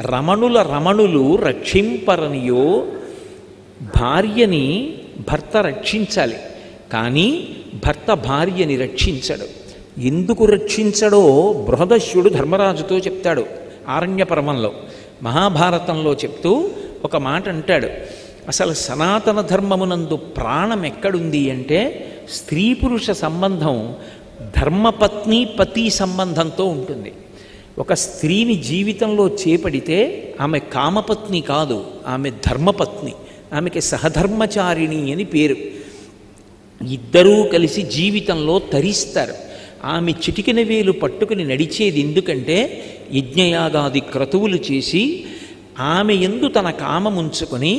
రమణుల రమణులు రక్షింపరనియో భార్యని భర్త రక్షించాలి కానీ భర్త భార్యని రక్షించడు ఎందుకు రక్షించడో బృహదశ్యుడు ధర్మరాజుతో చెప్తాడు ఆరణ్య పర్వంలో మహాభారతంలో చెప్తూ ఒక మాట అంటాడు అసలు సనాతన ధర్మమునందు ప్రాణం ఎక్కడుంది అంటే స్త్రీ పురుష సంబంధం ధర్మపత్ని పతి సంబంధంతో ఉంటుంది ఒక స్త్రీని జీవితంలో చేపడితే ఆమె కామపత్ని కాదు ఆమె ధర్మపత్ని ఆమెకి సహధర్మచారిణి అని పేరు ఇద్దరూ కలిసి జీవితంలో తరిస్తారు ఆమె చిటికిన వేలు పట్టుకుని నడిచేది ఎందుకంటే యజ్ఞయాగాది క్రతువులు చేసి ఆమె ఎందు తన కామముంచుకొని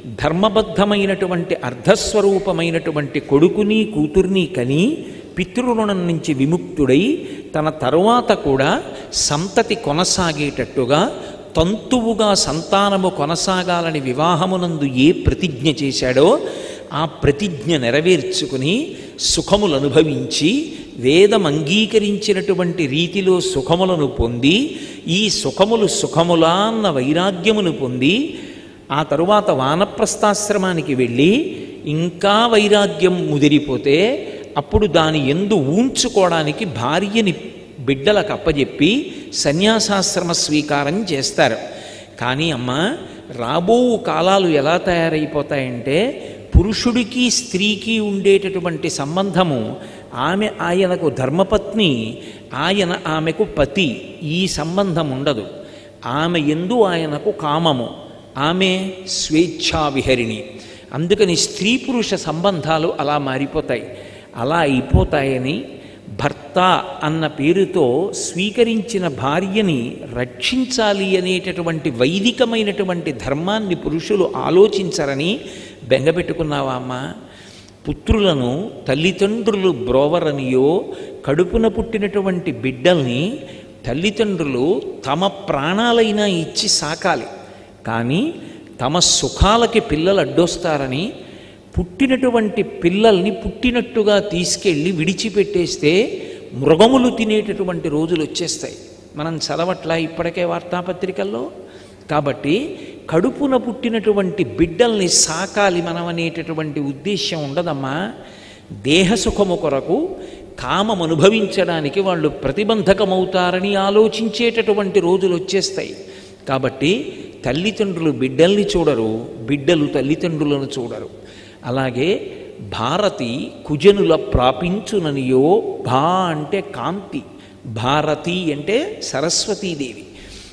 ధర్మబద్ధమైనటువంటి అర్ధస్వరూపమైనటువంటి కొడుకుని కూతుర్ని కని పితృరుణం నుంచి విముక్తుడై తన తరువాత కూడా సంతతి కొనసాగేటట్టుగా తంతువుగా సంతానము కొనసాగాలని వివాహమునందు ఏ ప్రతిజ్ఞ చేశాడో ఆ ప్రతిజ్ఞ నెరవేర్చుకుని సుఖములు అనుభవించి వేదం అంగీకరించినటువంటి రీతిలో సుఖములను పొంది ఈ సుఖములు సుఖములా అన్న వైరాగ్యమును పొంది ఆ తరువాత వానప్రస్థాశ్రమానికి వెళ్ళి ఇంకా వైరాగ్యం ముదిరిపోతే అప్పుడు దాని ఎందు ఊంచుకోవడానికి భార్యని బిడ్డలకు అప్పజెప్పి సన్యాసాశ్రమ స్వీకారం చేస్తారు కానీ అమ్మ రాబో కాలాలు ఎలా తయారైపోతాయంటే పురుషుడికి స్త్రీకి ఉండేటటువంటి సంబంధము ఆమె ఆయనకు ధర్మపత్ని ఆయన ఆమెకు పతి ఈ సంబంధం ఉండదు ఆమె ఎందు ఆయనకు కామము ఆమె స్వేచ్ఛా విహరిణి అందుకని స్త్రీ పురుష సంబంధాలు అలా మారిపోతాయి అలా అయిపోతాయని భర్త అన్న పేరుతో స్వీకరించిన భార్యని రక్షించాలి అనేటటువంటి వైదికమైనటువంటి ధర్మాన్ని పురుషులు ఆలోచించరని బెంగపెట్టుకున్నావా అమ్మ పుత్రులను తల్లిదండ్రులు బ్రోవరనియో కడుపున పుట్టినటువంటి బిడ్డల్ని తల్లిదండ్రులు తమ ప్రాణాలైనా ఇచ్చి సాకాలి కానీ తమ సుఖాలకి పిల్లలు అడ్డొస్తారని పుట్టినటువంటి పిల్లల్ని పుట్టినట్టుగా తీసుకెళ్ళి విడిచిపెట్టేస్తే మృగములు తినేటటువంటి రోజులు వచ్చేస్తాయి మనం చదవట్లా ఇప్పటికే వార్తాపత్రికల్లో కాబట్టి కడుపున పుట్టినటువంటి బిడ్డల్ని సాకాలి మనం అనేటటువంటి ఉద్దేశ్యం ఉండదమ్మా దేహసుఖము కొరకు కామం అనుభవించడానికి వాళ్ళు ప్రతిబంధకమవుతారని ఆలోచించేటటువంటి రోజులు వచ్చేస్తాయి కాబట్టి తల్లిదండ్రులు బిడ్డల్ని చూడరు బిడ్డలు తల్లిదండ్రులను చూడరు అలాగే భారతి కుజనుల ప్రాపించుననియో భా అంటే కాంతి భారతి అంటే సరస్వతీదేవి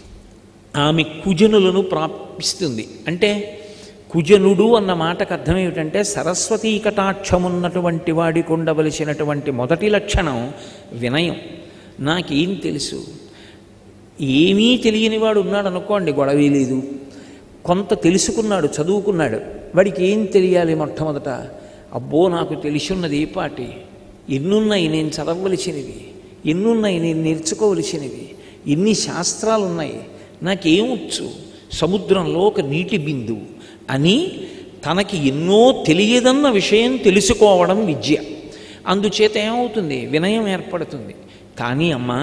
ఆమె కుజనులను ప్రాపిస్తుంది అంటే కుజనుడు అన్న మాటకు అర్థం ఏమిటంటే సరస్వతీ కటాక్షమున్నటువంటి వాడికి ఉండవలసినటువంటి మొదటి లక్షణం వినయం నాకేం తెలుసు ఏమీ తెలియని వాడు ఉన్నాడు అనుకోండి గొడవే లేదు కొంత తెలుసుకున్నాడు చదువుకున్నాడు వాడికి ఏం తెలియాలి మొట్టమొదట అబ్బో నాకు తెలిసున్నది ఏ పాటి ఎన్నున్నాయి నేను చదవవలసినవి ఎన్నున్నాయి నేను నేర్చుకోవలసినవి ఎన్ని శాస్త్రాలు ఉన్నాయి నాకేమొచ్చు సముద్రంలో ఒక నీటి బిందువు అని తనకి ఎన్నో తెలియదన్న విషయం తెలుసుకోవడం విద్య అందుచేత ఏమవుతుంది వినయం ఏర్పడుతుంది కానీ అమ్మా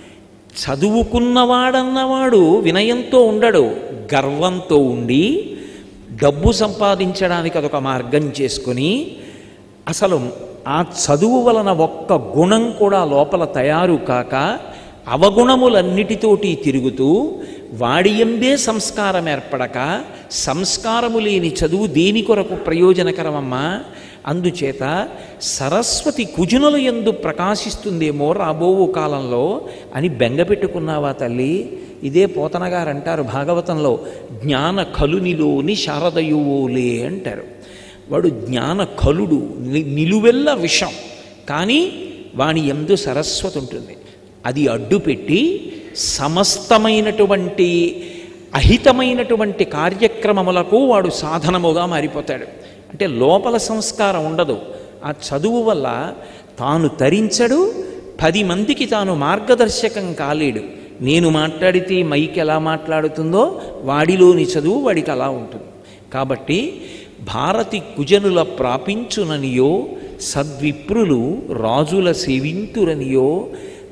చదువుకున్నవాడన్నవాడు వినయంతో ఉండడు గర్వంతో ఉండి డబ్బు సంపాదించడానికి అదొక మార్గం చేసుకొని అసలు ఆ చదువు వలన ఒక్క గుణం కూడా లోపల తయారు కాక అవగుణములన్నిటితోటి తిరుగుతూ వాడి ఎందే సంస్కారం ఏర్పడక సంస్కారము లేని చదువు దేని కొరకు ప్రయోజనకరమమ్మా అందుచేత సరస్వతి కుజునుల ఎందు ప్రకాశిస్తుందేమో రాబోవు కాలంలో అని బెంగపెట్టుకున్నావా తల్లి ఇదే పోతన గారు అంటారు భాగవతంలో జ్ఞాన కలునిలోని శారదయువోలే అంటారు వాడు జ్ఞాన కలుడు ని- నిలువెల్ల విషం కానీ వాని ఎందు సరస్వతి ఉంటుంది అది అడ్డుపెట్టి సమస్తమైనటువంటి అహితమైనటువంటి కార్యక్రమములకు వాడు సాధనముగా మారిపోతాడు అంటే లోపల సంస్కారం ఉండదు ఆ చదువు వల్ల తాను తరించడు పది మందికి తాను మార్గదర్శకం కాలేడు నేను మాట్లాడితే మైక్ ఎలా మాట్లాడుతుందో వాడిలోని చదువు వాడికి అలా ఉంటుంది కాబట్టి భారతి కుజనుల ప్రాపించుననియో సద్విప్రులు రాజుల సేవింతురనియో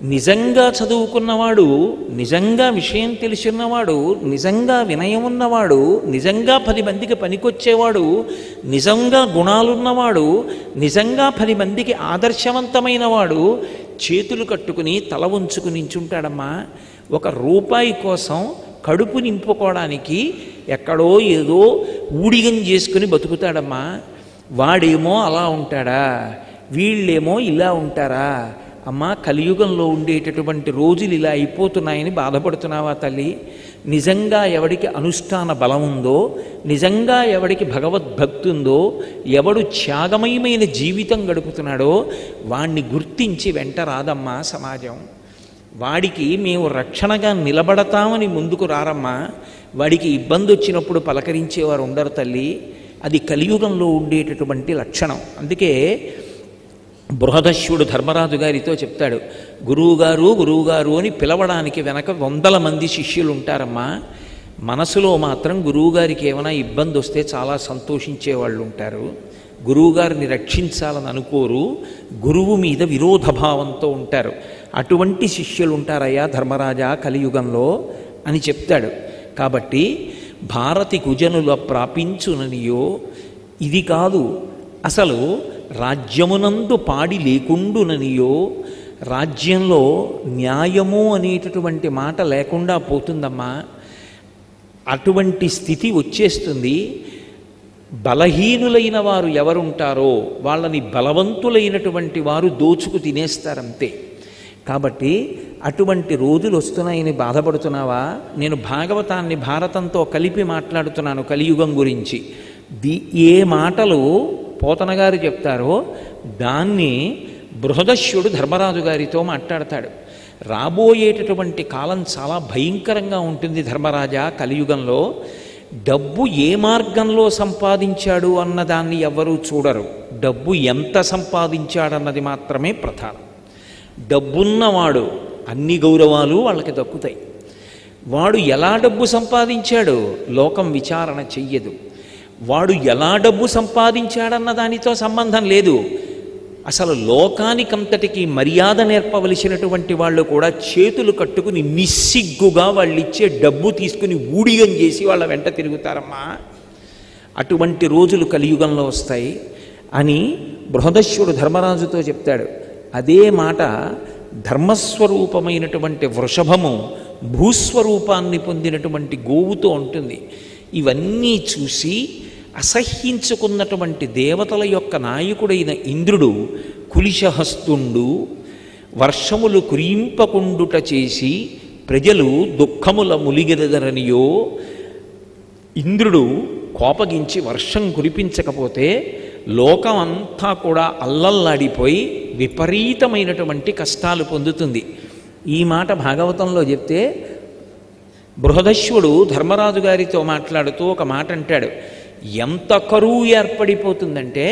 నిజంగా చదువుకున్నవాడు నిజంగా విషయం తెలిసినవాడు నిజంగా వినయం ఉన్నవాడు నిజంగా పది మందికి పనికొచ్చేవాడు నిజంగా గుణాలున్నవాడు నిజంగా పది మందికి ఆదర్శవంతమైన వాడు చేతులు కట్టుకుని తల ఉంచుకుని నించుంటాడమ్మా ఒక రూపాయి కోసం కడుపు నింపుకోవడానికి ఎక్కడో ఏదో ఊడిగం చేసుకుని బతుకుతాడమ్మా వాడేమో అలా ఉంటాడా వీళ్ళేమో ఇలా ఉంటారా అమ్మా కలియుగంలో ఉండేటటువంటి రోజులు ఇలా అయిపోతున్నాయని బాధపడుతున్నావా తల్లి నిజంగా ఎవడికి అనుష్ఠాన బలం ఉందో నిజంగా ఎవడికి భగవద్భక్తి ఉందో ఎవడు త్యాగమయమైన జీవితం గడుపుతున్నాడో వాణ్ణి గుర్తించి వెంట రాదమ్మా సమాజం వాడికి మేము రక్షణగా నిలబడతామని ముందుకు రారమ్మా వాడికి ఇబ్బంది వచ్చినప్పుడు పలకరించేవారు ఉండరు తల్లి అది కలియుగంలో ఉండేటటువంటి లక్షణం అందుకే బృహదశ్యుడు ధర్మరాజు గారితో చెప్తాడు గురువుగారు గురువుగారు అని పిలవడానికి వెనక వందల మంది శిష్యులు ఉంటారమ్మా మనసులో మాత్రం గురువుగారికి ఏమైనా ఇబ్బంది వస్తే చాలా సంతోషించే వాళ్ళు ఉంటారు గురువుగారిని రక్షించాలని అనుకోరు గురువు మీద విరోధ భావంతో ఉంటారు అటువంటి శిష్యులు ఉంటారయ్యా ధర్మరాజా కలియుగంలో అని చెప్తాడు కాబట్టి భారతి కుజనుల ప్రాపించుననియో ఇది కాదు అసలు రాజ్యమునందు పాడి లేకుండుననియో రాజ్యంలో న్యాయము అనేటటువంటి మాట లేకుండా పోతుందమ్మా అటువంటి స్థితి వచ్చేస్తుంది బలహీనులైన వారు ఎవరుంటారో వాళ్ళని బలవంతులైనటువంటి వారు దోచుకు తినేస్తారంతే కాబట్టి అటువంటి రోజులు వస్తున్నాయని బాధపడుతున్నావా నేను భాగవతాన్ని భారతంతో కలిపి మాట్లాడుతున్నాను కలియుగం గురించి ది ఏ మాటలు పోతన గారు చెప్తారో దాన్ని బృహదశ్యుడు ధర్మరాజు గారితో మాట్లాడతాడు రాబోయేటటువంటి కాలం చాలా భయంకరంగా ఉంటుంది ధర్మరాజా కలియుగంలో డబ్బు ఏ మార్గంలో సంపాదించాడు అన్నదాన్ని ఎవ్వరూ చూడరు డబ్బు ఎంత సంపాదించాడన్నది మాత్రమే ప్రధానం డబ్బున్నవాడు అన్ని గౌరవాలు వాళ్ళకి దక్కుతాయి వాడు ఎలా డబ్బు సంపాదించాడో లోకం విచారణ చెయ్యదు వాడు ఎలా డబ్బు సంపాదించాడన్న దానితో సంబంధం లేదు అసలు లోకానికంతటికి మర్యాద నేర్పవలసినటువంటి వాళ్ళు కూడా చేతులు కట్టుకుని నిస్సిగ్గుగా వాళ్ళు ఇచ్చే డబ్బు తీసుకుని ఊడిగం చేసి వాళ్ళ వెంట తిరుగుతారమ్మా అటువంటి రోజులు కలియుగంలో వస్తాయి అని బృహదశ్యుడు ధర్మరాజుతో చెప్తాడు అదే మాట ధర్మస్వరూపమైనటువంటి వృషభము భూస్వరూపాన్ని పొందినటువంటి గోవుతో ఉంటుంది ఇవన్నీ చూసి అసహ్యించుకున్నటువంటి దేవతల యొక్క నాయకుడైన ఇంద్రుడు కులిశహస్తుండు వర్షములు కురింపకుండుట చేసి ప్రజలు దుఃఖముల ములిగెదరనియో ఇంద్రుడు కోపగించి వర్షం కురిపించకపోతే లోకం అంతా కూడా అల్లల్లాడిపోయి విపరీతమైనటువంటి కష్టాలు పొందుతుంది ఈ మాట భాగవతంలో చెప్తే బృహదశ్వుడు ధర్మరాజు గారితో మాట్లాడుతూ ఒక మాట అంటాడు ఎంత కరువు ఏర్పడిపోతుందంటే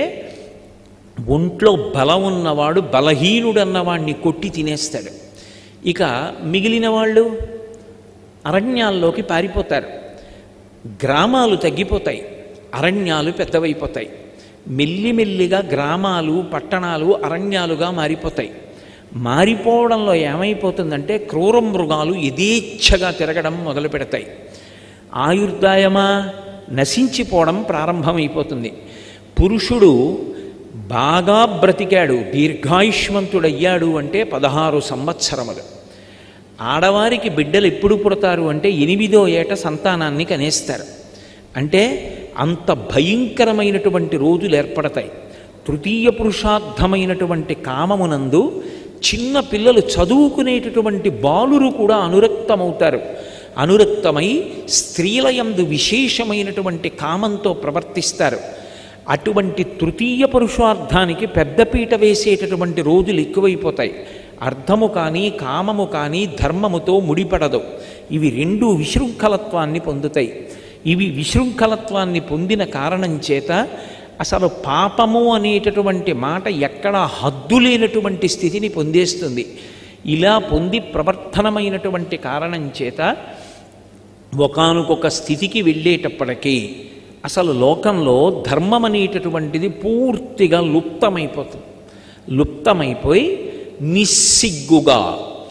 ఒంట్లో బలం ఉన్నవాడు బలహీనుడన్నవాడిని కొట్టి తినేస్తాడు ఇక మిగిలిన వాళ్ళు అరణ్యాల్లోకి పారిపోతారు గ్రామాలు తగ్గిపోతాయి అరణ్యాలు పెద్దవైపోతాయి మెల్లిమెల్లిగా గ్రామాలు పట్టణాలు అరణ్యాలుగా మారిపోతాయి మారిపోవడంలో ఏమైపోతుందంటే క్రూర మృగాలు యథేచ్ఛగా తిరగడం మొదలు పెడతాయి ఆయుర్దాయమా నశించిపోవడం ప్రారంభమైపోతుంది పురుషుడు బాగా బ్రతికాడు దీర్ఘాయుష్మంతుడయ్యాడు అంటే పదహారు సంవత్సరములు ఆడవారికి బిడ్డలు ఎప్పుడు పుడతారు అంటే ఎనిమిదో ఏట సంతానాన్ని కనేస్తారు అంటే అంత భయంకరమైనటువంటి రోజులు ఏర్పడతాయి తృతీయ పురుషార్థమైనటువంటి కామమునందు చిన్న పిల్లలు చదువుకునేటటువంటి బాలురు కూడా అనురక్తమవుతారు అనురక్తమై స్త్రీలయందు విశేషమైనటువంటి కామంతో ప్రవర్తిస్తారు అటువంటి తృతీయ పురుషార్థానికి పెద్దపీట వేసేటటువంటి రోజులు ఎక్కువైపోతాయి అర్థము కానీ కామము కానీ ధర్మముతో ముడిపడదు ఇవి రెండు విశృంఖలత్వాన్ని పొందుతాయి ఇవి విశృంఖలత్వాన్ని పొందిన కారణం చేత అసలు పాపము అనేటటువంటి మాట ఎక్కడ హద్దు లేనటువంటి స్థితిని పొందేస్తుంది ఇలా పొంది ప్రవర్తనమైనటువంటి కారణం చేత ఒకానొక స్థితికి వెళ్ళేటప్పటికీ అసలు లోకంలో ధర్మం అనేటటువంటిది పూర్తిగా లుప్తమైపోతుంది లుప్తమైపోయి నిస్సిగ్గుగా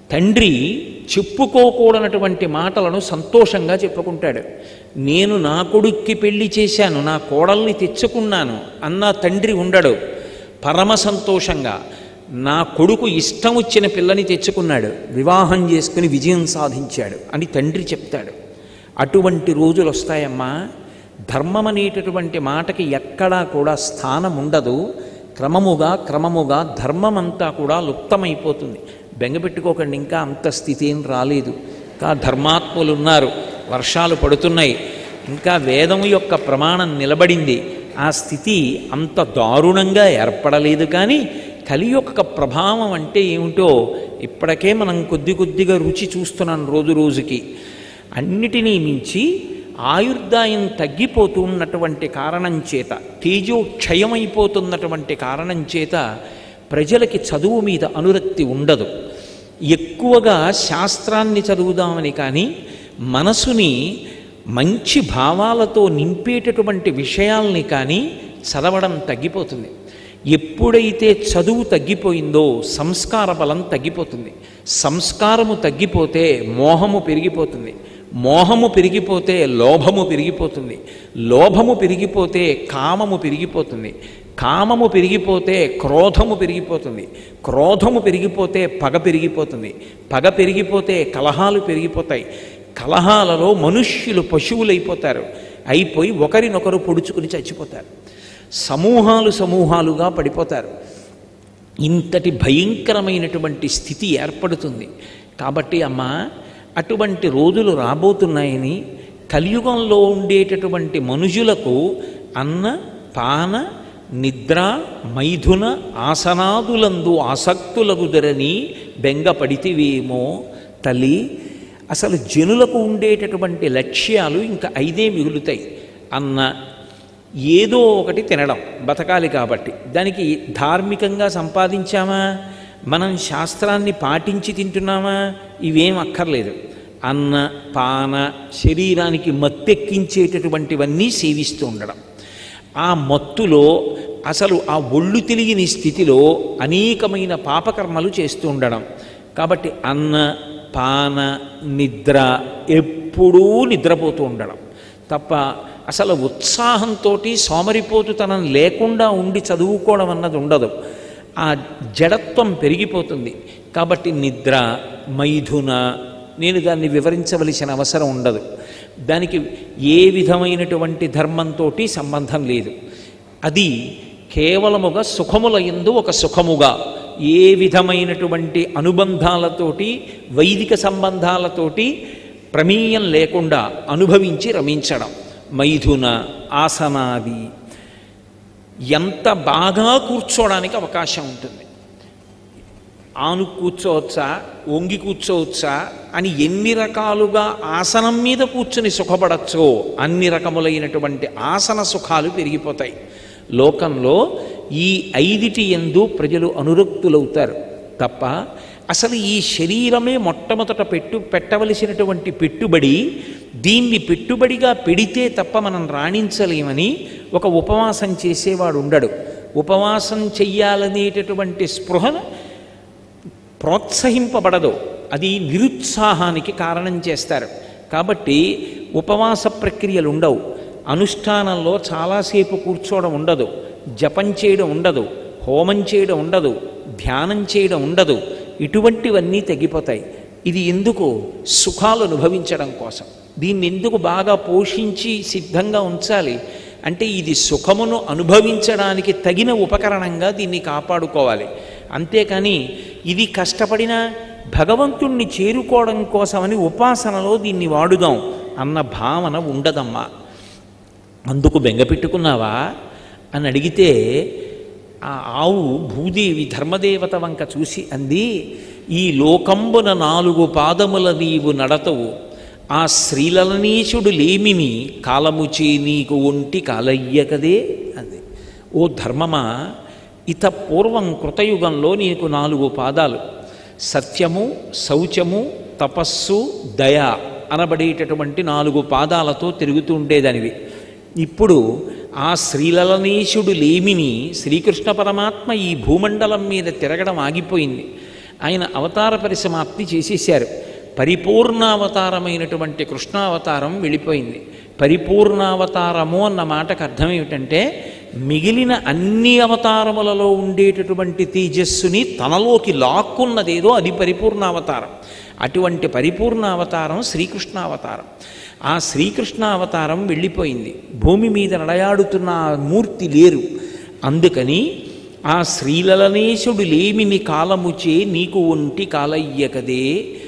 తండ్రి చెప్పుకోకూడనటువంటి మాటలను సంతోషంగా చెప్పుకుంటాడు నేను నా కొడుక్కి పెళ్లి చేశాను నా కోడల్ని తెచ్చుకున్నాను అన్న తండ్రి ఉండడు పరమ సంతోషంగా నా కొడుకు ఇష్టం వచ్చిన పిల్లని తెచ్చుకున్నాడు వివాహం చేసుకుని విజయం సాధించాడు అని తండ్రి చెప్తాడు అటువంటి రోజులు వస్తాయమ్మా ధర్మం అనేటటువంటి మాటకి ఎక్కడా కూడా స్థానం ఉండదు క్రమముగా క్రమముగా ధర్మమంతా కూడా లుప్తమైపోతుంది బెంగపెట్టుకోకండి ఇంకా అంత స్థితి ఏం రాలేదు ఇంకా ధర్మాత్ములు ఉన్నారు వర్షాలు పడుతున్నాయి ఇంకా వేదం యొక్క ప్రమాణం నిలబడింది ఆ స్థితి అంత దారుణంగా ఏర్పడలేదు కానీ కలి యొక్క ప్రభావం అంటే ఏమిటో ఇప్పటికే మనం కొద్ది కొద్దిగా రుచి చూస్తున్నాం రోజు రోజుకి అన్నిటినీ మించి ఆయుర్దాయం తగ్గిపోతూ ఉన్నటువంటి కారణం చేత తేజో క్షయమైపోతున్నటువంటి కారణం చేత ప్రజలకి చదువు మీద అనురక్తి ఉండదు ఎక్కువగా శాస్త్రాన్ని చదువుదామని కానీ మనసుని మంచి భావాలతో నింపేటటువంటి విషయాల్ని కానీ చదవడం తగ్గిపోతుంది ఎప్పుడైతే చదువు తగ్గిపోయిందో సంస్కార బలం తగ్గిపోతుంది సంస్కారము తగ్గిపోతే మోహము పెరిగిపోతుంది మోహము పెరిగిపోతే లోభము పెరిగిపోతుంది లోభము పెరిగిపోతే కామము పెరిగిపోతుంది కామము పెరిగిపోతే క్రోధము పెరిగిపోతుంది క్రోధము పెరిగిపోతే పగ పెరిగిపోతుంది పగ పెరిగిపోతే కలహాలు పెరిగిపోతాయి కలహాలలో మనుష్యులు పశువులైపోతారు అయిపోయి ఒకరినొకరు పొడుచుకుని చచ్చిపోతారు సమూహాలు సమూహాలుగా పడిపోతారు ఇంతటి భయంకరమైనటువంటి స్థితి ఏర్పడుతుంది కాబట్టి అమ్మ అటువంటి రోజులు రాబోతున్నాయని కలియుగంలో ఉండేటటువంటి మనుషులకు అన్న పాన నిద్ర మైథున ఆసనాదులందు ఆసక్తులగుదరని బెంగపడితివేమో తల్లి అసలు జనులకు ఉండేటటువంటి లక్ష్యాలు ఇంకా ఐదే మిగులుతాయి అన్న ఏదో ఒకటి తినడం బతకాలి కాబట్టి దానికి ధార్మికంగా సంపాదించామా మనం శాస్త్రాన్ని పాటించి తింటున్నామా ఇవేం అక్కర్లేదు అన్న పాన శరీరానికి మత్తెక్కించేటటువంటివన్నీ సేవిస్తూ ఉండడం ఆ మత్తులో అసలు ఆ ఒళ్ళు తెలియని స్థితిలో అనేకమైన పాపకర్మలు చేస్తూ ఉండడం కాబట్టి అన్న పాన నిద్ర ఎప్పుడూ నిద్రపోతూ ఉండడం తప్ప అసలు ఉత్సాహంతో సోమరిపోతుతనం లేకుండా ఉండి చదువుకోవడం అన్నది ఉండదు ఆ జడత్వం పెరిగిపోతుంది కాబట్టి నిద్ర మైథున నేను దాన్ని వివరించవలసిన అవసరం ఉండదు దానికి ఏ విధమైనటువంటి ధర్మంతో సంబంధం లేదు అది కేవలముగా సుఖముల ఎందు ఒక సుఖముగా ఏ విధమైనటువంటి అనుబంధాలతోటి వైదిక సంబంధాలతోటి ప్రమేయం లేకుండా అనుభవించి రమించడం మైథున ఆసనాది ఎంత బాగా కూర్చోవడానికి అవకాశం ఉంటుంది ఆను కూర్చోవచ్చా వంగి కూర్చోవచ్చా అని ఎన్ని రకాలుగా ఆసనం మీద కూర్చుని సుఖపడచ్చో అన్ని రకములైనటువంటి ఆసన సుఖాలు పెరిగిపోతాయి లోకంలో ఈ ఐదిటి ఎందు ప్రజలు అనురక్తులవుతారు తప్ప అసలు ఈ శరీరమే మొట్టమొదట పెట్టు పెట్టవలసినటువంటి పెట్టుబడి దీన్ని పెట్టుబడిగా పెడితే తప్ప మనం రాణించలేమని ఒక ఉపవాసం చేసేవాడు ఉండడు ఉపవాసం చెయ్యాలనేటటువంటి స్పృహ ప్రోత్సహింపబడదు అది నిరుత్సాహానికి కారణం చేస్తారు కాబట్టి ఉపవాస ప్రక్రియలు ఉండవు అనుష్ఠానంలో చాలాసేపు కూర్చోవడం ఉండదు జపం చేయడం ఉండదు హోమం చేయడం ఉండదు ధ్యానం చేయడం ఉండదు ఇటువంటివన్నీ తగ్గిపోతాయి ఇది ఎందుకు సుఖాలు అనుభవించడం కోసం దీన్ని ఎందుకు బాగా పోషించి సిద్ధంగా ఉంచాలి అంటే ఇది సుఖమును అనుభవించడానికి తగిన ఉపకరణంగా దీన్ని కాపాడుకోవాలి అంతేకాని ఇది కష్టపడిన భగవంతుణ్ణి చేరుకోవడం కోసమని ఉపాసనలో దీన్ని వాడుదాం అన్న భావన ఉండదమ్మా అందుకు బెంగపెట్టుకున్నావా అని అడిగితే ఆ ఆవు భూదేవి ధర్మదేవత వంక చూసి అంది ఈ లోకంబున నాలుగు పాదముల నీవు నడతవు ఆ శ్రీలలనీశుడు లేమిని కాలముచే నీకు ఒంటి కాలయ్యకదే అంది ఓ ధర్మమా ఇత పూర్వం కృతయుగంలో నీకు నాలుగు పాదాలు సత్యము శౌచము తపస్సు దయ అనబడేటటువంటి నాలుగు పాదాలతో తిరుగుతూ ఉండేదానివి ఇప్పుడు ఆ శ్రీలలనీశుడు లేమిని శ్రీకృష్ణ పరమాత్మ ఈ భూమండలం మీద తిరగడం ఆగిపోయింది ఆయన అవతార పరిసమాప్తి చేసేశారు పరిపూర్ణావతారమైనటువంటి కృష్ణావతారం వెళ్ళిపోయింది పరిపూర్ణావతారము అన్న మాటకు అర్థం ఏమిటంటే మిగిలిన అన్ని అవతారములలో ఉండేటటువంటి తేజస్సుని తనలోకి లాక్కున్నదేదో అది పరిపూర్ణావతారం అటువంటి పరిపూర్ణావతారం శ్రీకృష్ణావతారం ఆ శ్రీకృష్ణావతారం వెళ్ళిపోయింది భూమి మీద నడయాడుతున్న ఆ మూర్తి లేరు అందుకని ఆ శ్రీలలనేశుడు లేమిని కాలముచే నీకు ఒంటి కాలయ్యకదే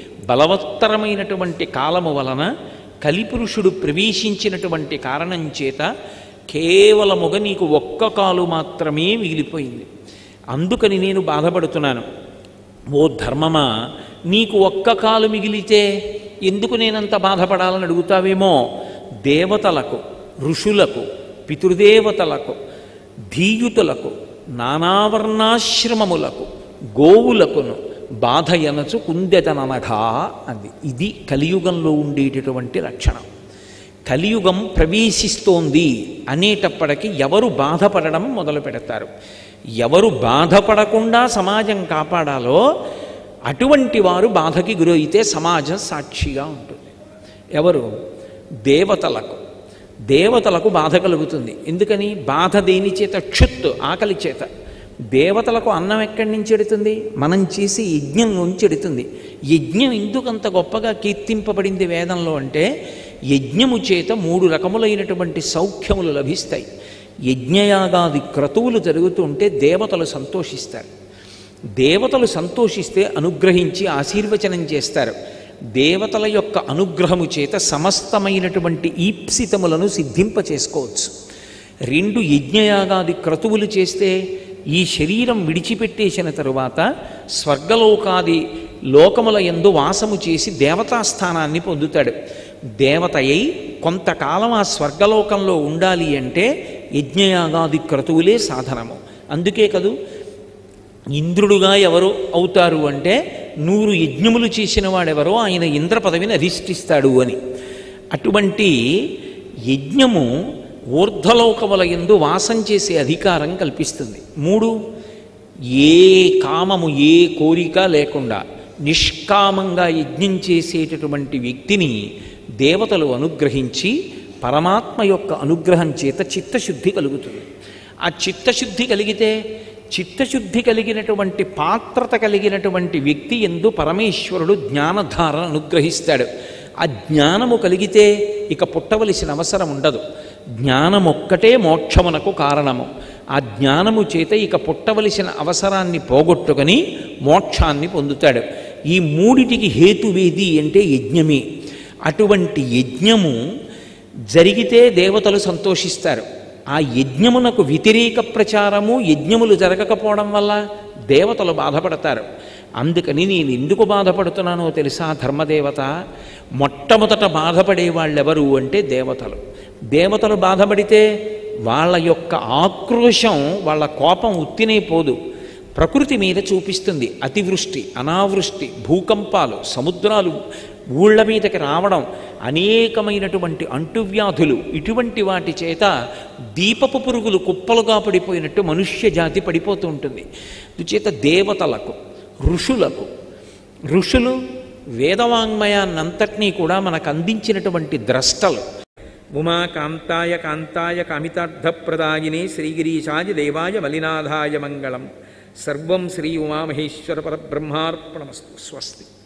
బలవత్తరమైనటువంటి కాలము వలన కలిపురుషుడు ప్రవేశించినటువంటి కారణం చేత కేవలముగా నీకు ఒక్క కాలు మాత్రమే మిగిలిపోయింది అందుకని నేను బాధపడుతున్నాను ఓ ధర్మమా నీకు ఒక్క కాలు మిగిలితే ఎందుకు నేనంత బాధపడాలని అడుగుతావేమో దేవతలకు ఋషులకు పితృదేవతలకు ధీయుతులకు నానావర్ణాశ్రమములకు గోవులకును బాధ ఎనచు కుందెతననగా అది ఇది కలియుగంలో ఉండేటటువంటి లక్షణం కలియుగం ప్రవేశిస్తోంది అనేటప్పటికీ ఎవరు బాధపడడం మొదలు పెడతారు ఎవరు బాధపడకుండా సమాజం కాపాడాలో అటువంటి వారు బాధకి గురైతే సమాజం సాక్షిగా ఉంటుంది ఎవరు దేవతలకు దేవతలకు బాధ కలుగుతుంది ఎందుకని బాధ దేని చేత క్షుత్తు ఆకలి చేత దేవతలకు అన్నం ఎక్కడి నుంచి ఎడుతుంది మనం చేసే యజ్ఞం నుంచి ఎడుతుంది యజ్ఞం ఎందుకంత గొప్పగా కీర్తింపబడింది వేదంలో అంటే యజ్ఞము చేత మూడు రకములైనటువంటి సౌఖ్యములు లభిస్తాయి యజ్ఞయాగాది క్రతువులు జరుగుతూ ఉంటే దేవతలు సంతోషిస్తారు దేవతలు సంతోషిస్తే అనుగ్రహించి ఆశీర్వచనం చేస్తారు దేవతల యొక్క అనుగ్రహము చేత సమస్తమైనటువంటి ఈప్సితములను సిద్ధింప చేసుకోవచ్చు రెండు యజ్ఞయాగాది క్రతువులు చేస్తే ఈ శరీరం విడిచిపెట్టేసిన తరువాత స్వర్గలోకాది లోకముల ఎందు వాసము చేసి దేవతాస్థానాన్ని పొందుతాడు దేవత అయి కొంతకాలం ఆ స్వర్గలోకంలో ఉండాలి అంటే యజ్ఞయాగాది క్రతువులే సాధనము అందుకే కదూ ఇంద్రుడుగా ఎవరు అవుతారు అంటే నూరు యజ్ఞములు చేసిన వాడెవరో ఆయన ఇంద్ర పదవిని అధిష్ఠిస్తాడు అని అటువంటి యజ్ఞము ఊర్ధ్వలోకముల ఎందు వాసం చేసే అధికారం కల్పిస్తుంది మూడు ఏ కామము ఏ కోరిక లేకుండా నిష్కామంగా యజ్ఞం చేసేటటువంటి వ్యక్తిని దేవతలు అనుగ్రహించి పరమాత్మ యొక్క అనుగ్రహం చేత చిత్తశుద్ధి కలుగుతుంది ఆ చిత్తశుద్ధి కలిగితే చిత్తశుద్ధి కలిగినటువంటి పాత్రత కలిగినటువంటి వ్యక్తి ఎందు పరమేశ్వరుడు జ్ఞానధారను అనుగ్రహిస్తాడు ఆ జ్ఞానము కలిగితే ఇక పుట్టవలసిన అవసరం ఉండదు జ్ఞానమొక్కటే మోక్షమునకు కారణము ఆ జ్ఞానము చేత ఇక పుట్టవలసిన అవసరాన్ని పోగొట్టుకొని మోక్షాన్ని పొందుతాడు ఈ మూడిటికి హేతువేది అంటే యజ్ఞమే అటువంటి యజ్ఞము జరిగితే దేవతలు సంతోషిస్తారు ఆ యజ్ఞమునకు వ్యతిరేక ప్రచారము యజ్ఞములు జరగకపోవడం వల్ల దేవతలు బాధపడతారు అందుకని నేను ఎందుకు బాధపడుతున్నానో తెలుసా ధర్మదేవత మొట్టమొదట బాధపడే వాళ్ళెవరు అంటే దేవతలు దేవతలు బాధపడితే వాళ్ళ యొక్క ఆక్రోశం వాళ్ళ కోపం ఉత్తినే పోదు ప్రకృతి మీద చూపిస్తుంది అతివృష్టి అనావృష్టి భూకంపాలు సముద్రాలు ఊళ్ళ మీదకి రావడం అనేకమైనటువంటి అంటువ్యాధులు ఇటువంటి వాటి చేత దీపపు పురుగులు కుప్పలుగా పడిపోయినట్టు మనుష్య జాతి పడిపోతూ ఉంటుంది చేత దేవతలకు ఋషులకు ఋషులు వేదవాంగ్మయాన్నంతటినీ కూడా మనకు అందించినటువంటి ద్రష్టలు ఉమా కాంతాయ కాంతాయ కామితార్థప్రదాయినే శ్రీగిరీశాయ దేవాయ మలినాథాయ మంగళం సర్వం శ్రీ ఉమామహేశ్వర పరబ్రహ్మార్పణమస్తు స్వస్తి